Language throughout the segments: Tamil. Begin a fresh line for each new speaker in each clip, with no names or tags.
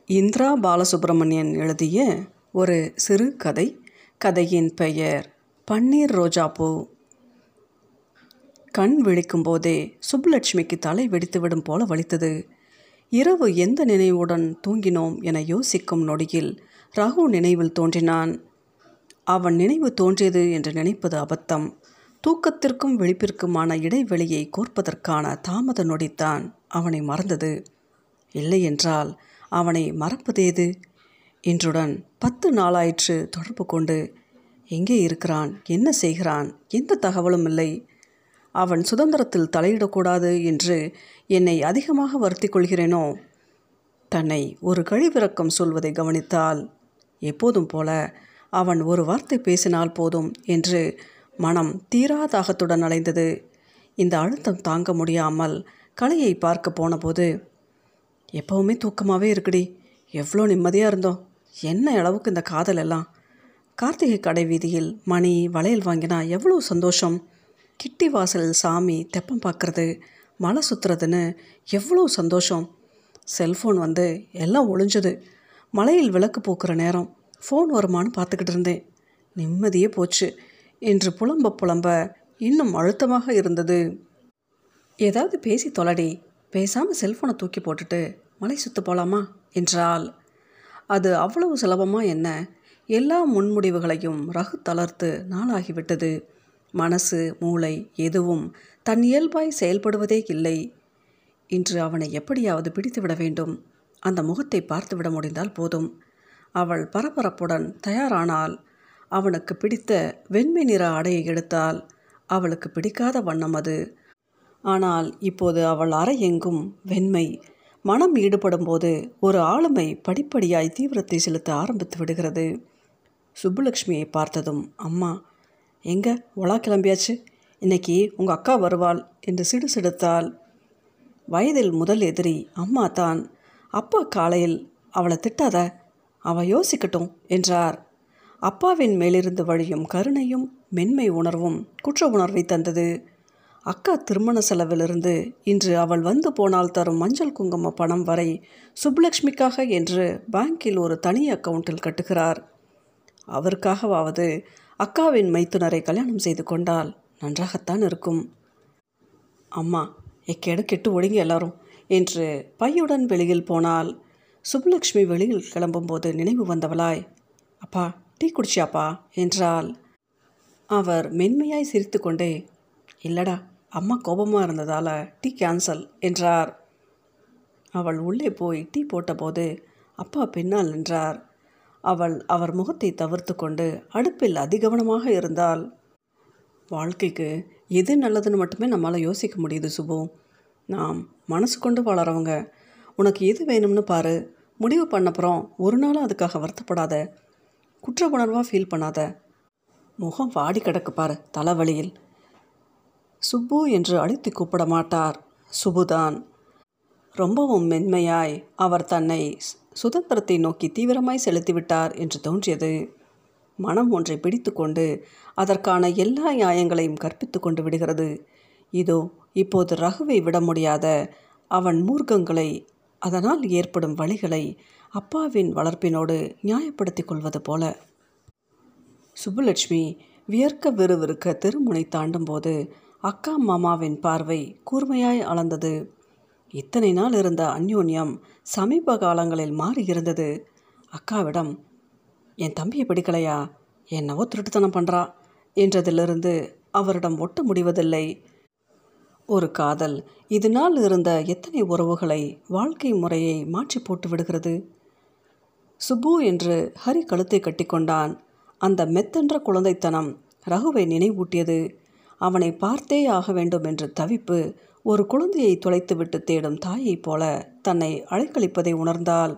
இந்திரா பாலசுப்ரமணியன் எழுதிய ஒரு சிறு கதை கதையின் பெயர் பன்னீர் ரோஜாப்பூ கண் விழிக்கும் போதே சுப்புலட்சுமிக்கு தலை வெடித்துவிடும் போல வலித்தது இரவு எந்த நினைவுடன் தூங்கினோம் என யோசிக்கும் நொடியில் ரகு நினைவில் தோன்றினான் அவன் நினைவு தோன்றியது என்று நினைப்பது அபத்தம் தூக்கத்திற்கும் விழிப்பிற்குமான இடைவெளியை கோர்ப்பதற்கான தாமத நொடித்தான் அவனை மறந்தது இல்லை என்றால் அவனை மறப்பதேது இன்றுடன் பத்து நாளாயிற்று தொடர்பு கொண்டு எங்கே இருக்கிறான் என்ன செய்கிறான் எந்த தகவலும் இல்லை அவன் சுதந்திரத்தில் தலையிடக்கூடாது என்று என்னை அதிகமாக வருத்தி கொள்கிறேனோ தன்னை ஒரு கழிவிறக்கம் சொல்வதை கவனித்தால் எப்போதும் போல அவன் ஒரு வார்த்தை பேசினால் போதும் என்று மனம் தீரா தாகத்துடன் அலைந்தது இந்த அழுத்தம் தாங்க முடியாமல் கலையை பார்க்க போனபோது எப்போவுமே தூக்கமாகவே இருக்குடி எவ்வளோ நிம்மதியாக இருந்தோம் என்ன அளவுக்கு இந்த காதல் எல்லாம் கார்த்திகை கடை வீதியில் மணி வளையல் வாங்கினா எவ்வளோ சந்தோஷம் கிட்டி வாசலில் சாமி தெப்பம் பார்க்குறது மலை சுற்றுறதுன்னு எவ்வளோ சந்தோஷம் செல்ஃபோன் வந்து எல்லாம் ஒளிஞ்சது மலையில் விளக்கு போக்குற நேரம் ஃபோன் வருமானு பார்த்துக்கிட்டு இருந்தேன் நிம்மதியே போச்சு என்று புலம்ப புலம்ப இன்னும் அழுத்தமாக இருந்தது ஏதாவது பேசி தொலடி பேசாமல் செல்ஃபோனை தூக்கி போட்டுட்டு மலை சுற்ற போகலாமா என்றால் அது அவ்வளவு சுலபமா என்ன எல்லா முன்முடிவுகளையும் ரகு தளர்த்து நாளாகிவிட்டது மனசு மூளை எதுவும் தன் இயல்பாய் செயல்படுவதே இல்லை இன்று அவனை எப்படியாவது பிடித்துவிட வேண்டும் அந்த முகத்தை பார்த்துவிட முடிந்தால் போதும் அவள் பரபரப்புடன் தயாரானால் அவனுக்கு பிடித்த வெண்மை நிற ஆடையை எடுத்தால் அவளுக்கு பிடிக்காத வண்ணம் அது ஆனால் இப்போது அவள் அறை எங்கும் வெண்மை மனம் ஈடுபடும் போது ஒரு ஆளுமை படிப்படியாய் தீவிரத்தை செலுத்த ஆரம்பித்து விடுகிறது சுப்புலக்ஷ்மியை பார்த்ததும் அம்மா எங்க ஒலா கிளம்பியாச்சு இன்னைக்கு உங்கள் அக்கா வருவாள் என்று சிடு சிடுத்தாள் வயதில் முதல் எதிரி அம்மா தான் அப்பா காலையில் அவளை திட்டாத அவ யோசிக்கட்டும் என்றார் அப்பாவின் மேலிருந்து வழியும் கருணையும் மென்மை உணர்வும் குற்ற உணர்வை தந்தது அக்கா திருமண செலவிலிருந்து இன்று அவள் வந்து போனால் தரும் மஞ்சள் குங்கும பணம் வரை சுப்புலக்ஷ்மிக்காக என்று பேங்கில் ஒரு தனி அக்கவுண்டில் கட்டுகிறார் அவருக்காகவாவது அக்காவின் மைத்துனரை கல்யாணம் செய்து கொண்டால் நன்றாகத்தான் இருக்கும் அம்மா எக்கேடு கெட்டு ஒடுங்கி எல்லாரும் என்று பையுடன் வெளியில் போனால் சுப்புலக்ஷ்மி வெளியில் கிளம்பும்போது நினைவு வந்தவளாய் அப்பா டீ குடிச்சியாப்பா என்றால் அவர் மென்மையாய் சிரித்துக்கொண்டே இல்லடா அம்மா கோபமாக இருந்ததால் டீ கேன்சல் என்றார் அவள் உள்ளே போய் டீ போட்டபோது அப்பா பின்னால் நின்றார் அவள் அவர் முகத்தை தவிர்த்து கொண்டு அடுப்பில் அதிகவனமாக இருந்தால் வாழ்க்கைக்கு எது நல்லதுன்னு மட்டுமே நம்மளால் யோசிக்க முடியுது சுபு நாம் மனசு கொண்டு வாழறவங்க உனக்கு எது வேணும்னு பாரு முடிவு பண்ணப்புறம் ஒரு நாளும் அதுக்காக வருத்தப்படாத குற்ற உணர்வாக ஃபீல் பண்ணாத முகம் வாடி கிடக்கு பாரு தலைவலியில் சுப்பு என்று அழைத்து கூப்பிட மாட்டார் சுபுதான் ரொம்பவும் மென்மையாய் அவர் தன்னை சுதந்திரத்தை நோக்கி தீவிரமாய் செலுத்திவிட்டார் என்று தோன்றியது மனம் ஒன்றை பிடித்து கொண்டு அதற்கான எல்லா நியாயங்களையும் கற்பித்து கொண்டு விடுகிறது இதோ இப்போது ரகுவை விட முடியாத அவன் மூர்க்கங்களை அதனால் ஏற்படும் வழிகளை அப்பாவின் வளர்ப்பினோடு நியாயப்படுத்திக் கொள்வது போல சுப்புலட்சுமி வியர்க்க விறுவிறுக்க திருமுனை தாண்டும் போது அக்கா மாமாவின் பார்வை கூர்மையாய் அளந்தது இத்தனை நாள் இருந்த அந்யோன்யம் சமீப காலங்களில் மாறி இருந்தது அக்காவிடம் என் தம்பியை பிடிக்கலையா என்னவோ திருட்டுத்தனம் பண்ணுறா என்றதிலிருந்து அவரிடம் ஒட்ட முடிவதில்லை ஒரு காதல் இது நாள் இருந்த எத்தனை உறவுகளை வாழ்க்கை முறையை மாற்றி போட்டு விடுகிறது சுப்பு என்று ஹரி கழுத்தை கட்டிக்கொண்டான் அந்த மெத்தென்ற குழந்தைத்தனம் ரகுவை நினைவூட்டியது அவனை பார்த்தே ஆக வேண்டும் என்று தவிப்பு ஒரு குழந்தையை தொலைத்துவிட்டு தேடும் தாயைப் போல தன்னை அழைக்களிப்பதை உணர்ந்தால்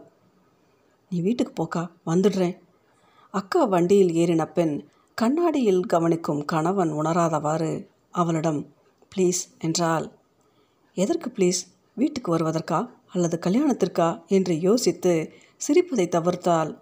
நீ வீட்டுக்கு போக்கா வந்துடுறேன் அக்கா வண்டியில் ஏறின பெண் கண்ணாடியில் கவனிக்கும் கணவன் உணராதவாறு அவளிடம் ப்ளீஸ் என்றால் எதற்கு ப்ளீஸ் வீட்டுக்கு வருவதற்கா அல்லது கல்யாணத்திற்கா என்று யோசித்து சிரிப்பதை தவிர்த்தால்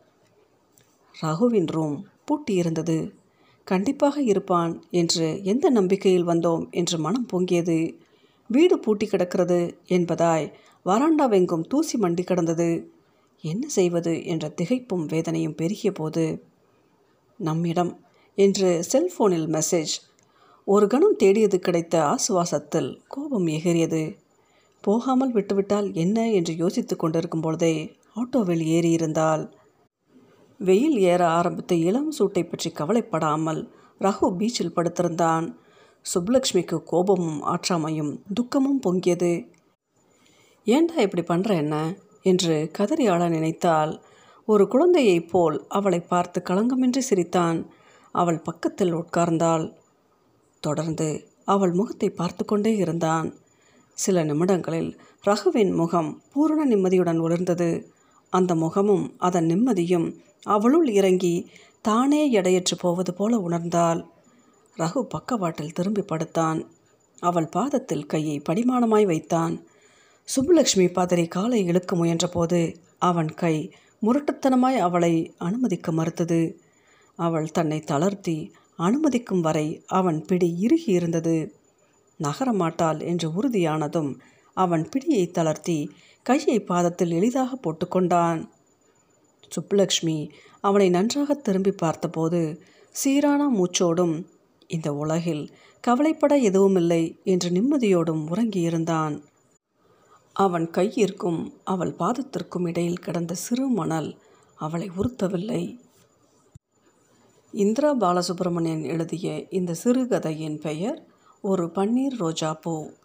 ரகுவின் ரூம் பூட்டியிருந்தது கண்டிப்பாக இருப்பான் என்று எந்த நம்பிக்கையில் வந்தோம் என்று மனம் பொங்கியது வீடு பூட்டி கிடக்கிறது என்பதாய் வராண்டாவெங்கும் தூசி மண்டி கிடந்தது என்ன செய்வது என்ற திகைப்பும் வேதனையும் பெருகிய போது நம்மிடம் என்று செல்போனில் மெசேஜ் ஒரு கணம் தேடியது கிடைத்த ஆசுவாசத்தில் கோபம் எகிறியது போகாமல் விட்டுவிட்டால் என்ன என்று யோசித்து கொண்டிருக்கும் பொழுதே ஆட்டோவில் ஏறியிருந்தால் வெயில் ஏற ஆரம்பித்த இளம் சூட்டை பற்றி கவலைப்படாமல் ரகு பீச்சில் படுத்திருந்தான் சுப்புலக்ஷ்மிக்கு கோபமும் ஆற்றாமையும் துக்கமும் பொங்கியது ஏண்டா இப்படி பண்ணுற என்ன என்று கதறி ஆள நினைத்தால் ஒரு குழந்தையைப் போல் அவளை பார்த்து களங்கமின்றி சிரித்தான் அவள் பக்கத்தில் உட்கார்ந்தாள் தொடர்ந்து அவள் முகத்தை பார்த்து கொண்டே இருந்தான் சில நிமிடங்களில் ரகுவின் முகம் பூரண நிம்மதியுடன் ஒளிர்ந்தது அந்த முகமும் அதன் நிம்மதியும் அவளுள் இறங்கி தானே எடையற்று போவது போல உணர்ந்தாள் ரகு பக்கவாட்டில் திரும்பி படுத்தான் அவள் பாதத்தில் கையை படிமானமாய் வைத்தான் சுப்புலக்ஷ்மி பதறி காலை இழுக்க முயன்றபோது அவன் கை முரட்டுத்தனமாய் அவளை அனுமதிக்க மறுத்தது அவள் தன்னை தளர்த்தி அனுமதிக்கும் வரை அவன் பிடி இறுகி இருந்தது நகரமாட்டாள் என்று உறுதியானதும் அவன் பிடியை தளர்த்தி கையை பாதத்தில் எளிதாக போட்டுக்கொண்டான் சுப்புலக்ஷ்மி அவனை நன்றாக திரும்பி பார்த்தபோது சீரான மூச்சோடும் இந்த உலகில் கவலைப்பட எதுவுமில்லை என்று நிம்மதியோடும் உறங்கியிருந்தான் அவன் கையிற்கும் அவள் பாதத்திற்கும் இடையில் கிடந்த சிறு மணல் அவளை உறுத்தவில்லை இந்திரா பாலசுப்ரமணியன் எழுதிய இந்த சிறுகதையின் பெயர் ஒரு பன்னீர் ரோஜா பூ